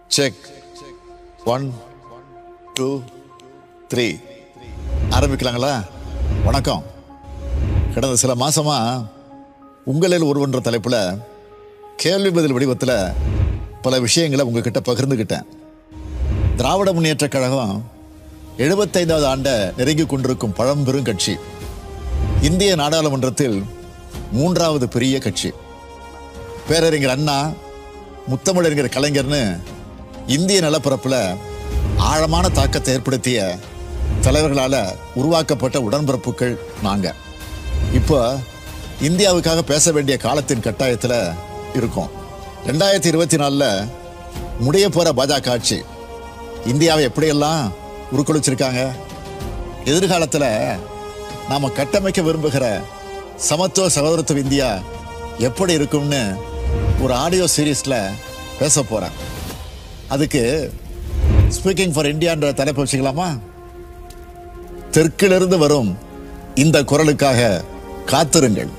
check one two three ஆரம்பிக்கலாங்களா வணக்கம் கடந்த சில மாசமா உங்களில் ஒருவன்ற தலைப்புல கேள்வி பதில் வடிவத்தில் பல விஷயங்களை உங்ககிட்ட பகிர்ந்துக்கிட்டேன் திராவிட முன்னேற்றக் கழகம் எழுபத்தைந்தாவது ஆண்டை நெருங்கி கொண்டிருக்கும் பழம்பெரும் கட்சி இந்திய நாடாளுமன்றத்தில் மூன்றாவது பெரிய கட்சி பேரறிஞர் அண்ணா முத்தமிழறிஞர் கலைஞர்னு இந்திய நிலப்பரப்பில் ஆழமான தாக்கத்தை ஏற்படுத்திய தலைவர்களால் உருவாக்கப்பட்ட உடன்பிறப்புகள் நாங்கள் இப்போ இந்தியாவுக்காக பேச வேண்டிய காலத்தின் கட்டாயத்தில் இருக்கோம் ரெண்டாயிரத்தி இருபத்தி நாலில் முடிய போகிற பாஜக ஆட்சி இந்தியாவை எப்படியெல்லாம் உருக்குலைச்சிருக்காங்க எதிர்காலத்தில் நாம் கட்டமைக்க விரும்புகிற சமத்துவ சகோதரத்துவ இந்தியா எப்படி இருக்கும்னு ஒரு ஆடியோ சீரீஸில் பேச போகிறேன் அதுக்கு ஸ்பீக்கிங் ஃபார் இந்தியான்ற தலைப்பு வச்சுக்கலாமா தெற்கிலிருந்து வரும் இந்த குரலுக்காக காத்திருங்கள்